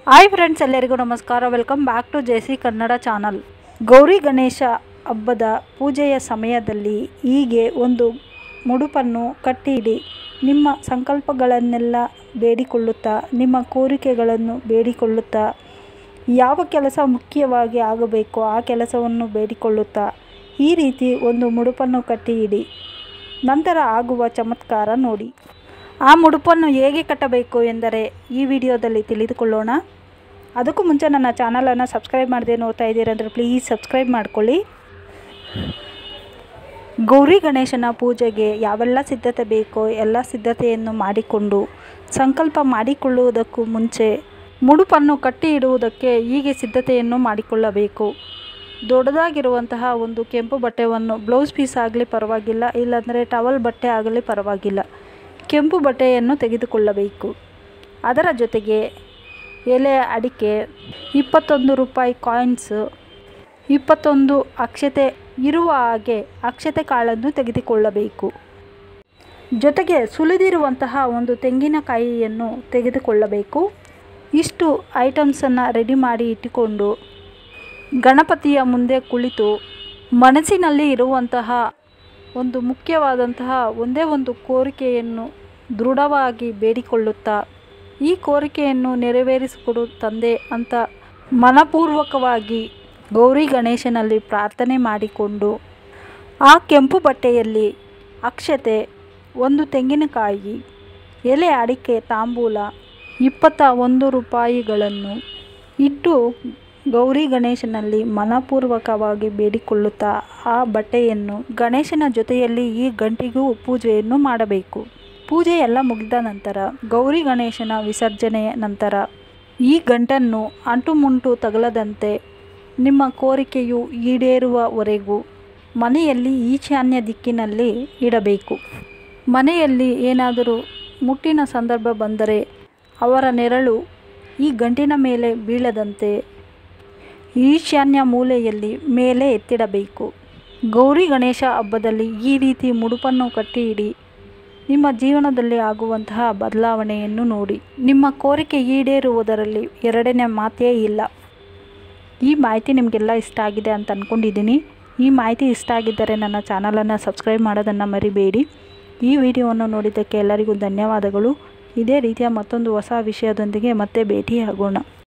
hi friends ಎಲ್ಲರಿಗೂ ನಮಸ್ಕಾರ welcome back to J C Kannada channel Gauri Ganesha ಹಬ್ಬದ ಪೂಜೆಯ ಸಮಯದಲ್ಲಿ ಹೀಗೆ ಒಂದು ಮುಡುಪನ್ನು ಕಟ್ಟಿ ಇಡಿ ನಿಮ್ಮ ಸಂಕಲ್ಪಗಳನ್ನೆಲ್ಲ ಬೇಡಿಕೊಳ್ಳುತ್ತಾ ನಿಮ್ಮ ಕೋರಿಕೆಗಳನ್ನು ಬೇಡಿಕೊಳ್ಳುತ್ತಾ ಯಾವ ಕೆಲಸ ಮುಖ್ಯವಾಗಿ ಆಗಬೇಕೋ ಆ ಕೆಲಸವನ್ನು ಬೇಡಿಕೊಳ್ಳುತ್ತಾ ಈ ರೀತಿ ಒಂದು ಮುಡುಪನ್ನು ಕಟ್ಟಿ ಇಡಿ ನಂತರ ಆಗುವ ಚಮತ್ಕಾರ ನೋಡಿ ಆ ಮುಡುಪನ್ನು ಹೇಗೆ ಕಟ್ಟಬೇಕು ಎಂದರೆ ಈ ವಿಡಿಯೋದಲ್ಲಿ ತಿಳಿದುಕೊಳ್ಳೋಣ ಅದಕ್ಕೂ ಮುಂಚೆ ನನ್ನ ಚಾನಲನ್ನು ಸಬ್ಸ್ಕ್ರೈಬ್ ಮಾಡದೆ ನೋಡ್ತಾ ಇದ್ದೀರಂದರೆ ಪ್ಲೀಸ್ ಸಬ್ಸ್ಕ್ರೈಬ್ ಮಾಡ್ಕೊಳ್ಳಿ ಗೌರಿ ಗಣೇಶನ ಪೂಜೆಗೆ ಯಾವೆಲ್ಲ ಸಿದ್ಧತೆ ಬೇಕೋ ಎಲ್ಲ ಸಿದ್ಧತೆಯನ್ನು ಮಾಡಿಕೊಂಡು ಸಂಕಲ್ಪ ಮಾಡಿಕೊಳ್ಳುವುದಕ್ಕೂ ಮುಂಚೆ ಮುಡುಪನ್ನು ಕಟ್ಟಿ ಇಡುವುದಕ್ಕೆ ಹೀಗೆ ಸಿದ್ಧತೆಯನ್ನು ಮಾಡಿಕೊಳ್ಳಬೇಕು ದೊಡ್ಡದಾಗಿರುವಂತಹ ಒಂದು ಕೆಂಪು ಬಟ್ಟೆಯನ್ನು ಬ್ಲೌಸ್ ಪೀಸ್ ಆಗಲಿ ಪರವಾಗಿಲ್ಲ ಇಲ್ಲಾಂದರೆ ಟವಲ್ ಬಟ್ಟೆ ಆಗಲಿ ಪರವಾಗಿಲ್ಲ ಕೆಂಪು ಬಟ್ಟೆಯನ್ನು ತೆಗೆದುಕೊಳ್ಳಬೇಕು ಅದರ ಜೊತೆಗೆ ಎಲೆ ಅಡಿಕೆ ಇಪ್ಪತ್ತೊಂದು ರೂಪಾಯಿ ಕಾಯಿನ್ಸು ಇಪ್ಪತ್ತೊಂದು ಅಕ್ಷತೆ ಇರುವ ಹಾಗೆ ಅಕ್ಷತೆ ಕಾಳನ್ನು ತೆಗೆದುಕೊಳ್ಳಬೇಕು ಜೊತೆಗೆ ಸುಲಿದಿರುವಂತಹ ಒಂದು ತೆಂಗಿನಕಾಯಿಯನ್ನು ತೆಗೆದುಕೊಳ್ಳಬೇಕು ಇಷ್ಟು ಐಟಮ್ಸನ್ನು ರೆಡಿ ಮಾಡಿ ಇಟ್ಟುಕೊಂಡು ಗಣಪತಿಯ ಮುಂದೆ ಕುಳಿತು ಮನಸ್ಸಿನಲ್ಲಿ ಇರುವಂತಹ ಒಂದು ಮುಖ್ಯವಾದಂತಹ ಒಂದೇ ಒಂದು ಕೋರಿಕೆಯನ್ನು ದೃಢವಾಗಿ ಬೇಡಿಕೊಳ್ಳುತ್ತಾ ಈ ಕೋರಿಕೆಯನ್ನು ನೆರವೇರಿಸಿಕೊಡು ತಂದೆ ಅಂತ ಮನಪೂರ್ವಕವಾಗಿ ಗೌರಿ ಗಣೇಶನಲ್ಲಿ ಪ್ರಾರ್ಥನೆ ಮಾಡಿಕೊಂಡು ಆ ಕೆಂಪು ಬಟ್ಟೆಯಲ್ಲಿ ಅಕ್ಷತೆ ಒಂದು ತೆಂಗಿನಕಾಯಿ ಎಲೆ ಅಡಿಕೆ ತಾಂಬೂಲ ಇಪ್ಪತ್ತ ಒಂದು ರೂಪಾಯಿಗಳನ್ನು ಇಟ್ಟು ಗೌರಿ ಗಣೇಶನಲ್ಲಿ ಮನಪೂರ್ವಕವಾಗಿ ಬೇಡಿಕೊಳ್ಳುತ್ತಾ ಆ ಬಟ್ಟೆಯನ್ನು ಗಣೇಶನ ಜೊತೆಯಲ್ಲಿ ಈ ಗಂಟಿಗೂ ಪೂಜೆಯನ್ನು ಮಾಡಬೇಕು ಪೂಜೆ ಎಲ್ಲ ಮುಗಿದ ನಂತರ ಗೌರಿ ಗಣೇಶನ ವಿಸರ್ಜನೆಯ ನಂತರ ಈ ಗಂಟನ್ನು ಅಂಟು ಮುಂಟು ತಗಲದಂತೆ ನಿಮ್ಮ ಕೋರಿಕೆಯು ಈಡೇರುವವರೆಗೂ ಮನೆಯಲ್ಲಿ ಈಶಾನ್ಯ ದಿಕ್ಕಿನಲ್ಲಿ ಇಡಬೇಕು ಮನೆಯಲ್ಲಿ ಏನಾದರೂ ಮುಟ್ಟಿನ ಸಂದರ್ಭ ಬಂದರೆ ಅವರ ನೆರಳು ಈ ಗಂಟಿನ ಮೇಲೆ ಬೀಳದಂತೆ ಈಶಾನ್ಯ ಮೂಲೆಯಲ್ಲಿ ಮೇಲೆ ಎತ್ತಿಡಬೇಕು ಗೌರಿ ಗಣೇಶ ಹಬ್ಬದಲ್ಲಿ ಈ ರೀತಿ ಮುಡುಪನ್ನು ಕಟ್ಟಿ ಇಡಿ ನಿಮ್ಮ ಜೀವನದಲ್ಲಿ ಆಗುವಂತಹ ಬದಲಾವಣೆಯನ್ನು ನೋಡಿ ನಿಮ್ಮ ಕೋರಿಕೆ ಈಡೇರುವುದರಲ್ಲಿ ಎರಡನೇ ಮಾತೇ ಇಲ್ಲ ಈ ಮಾಹಿತಿ ನಿಮಗೆಲ್ಲ ಇಷ್ಟ ಆಗಿದೆ ಅಂತ ಅಂದ್ಕೊಂಡಿದ್ದೀನಿ ಈ ಮಾಹಿತಿ ಇಷ್ಟ ಆಗಿದ್ದರೆ ನನ್ನ ಚಾನಲನ್ನು ಸಬ್ಸ್ಕ್ರೈಬ್ ಮಾಡೋದನ್ನು ಮರಿಬೇಡಿ ಈ ವಿಡಿಯೋವನ್ನು ನೋಡಿದ್ದಕ್ಕೆ ಎಲ್ಲರಿಗೂ ಧನ್ಯವಾದಗಳು ಇದೇ ರೀತಿಯ ಮತ್ತೊಂದು ಹೊಸ ವಿಷಯದೊಂದಿಗೆ ಮತ್ತೆ ಭೇಟಿಯಾಗೋಣ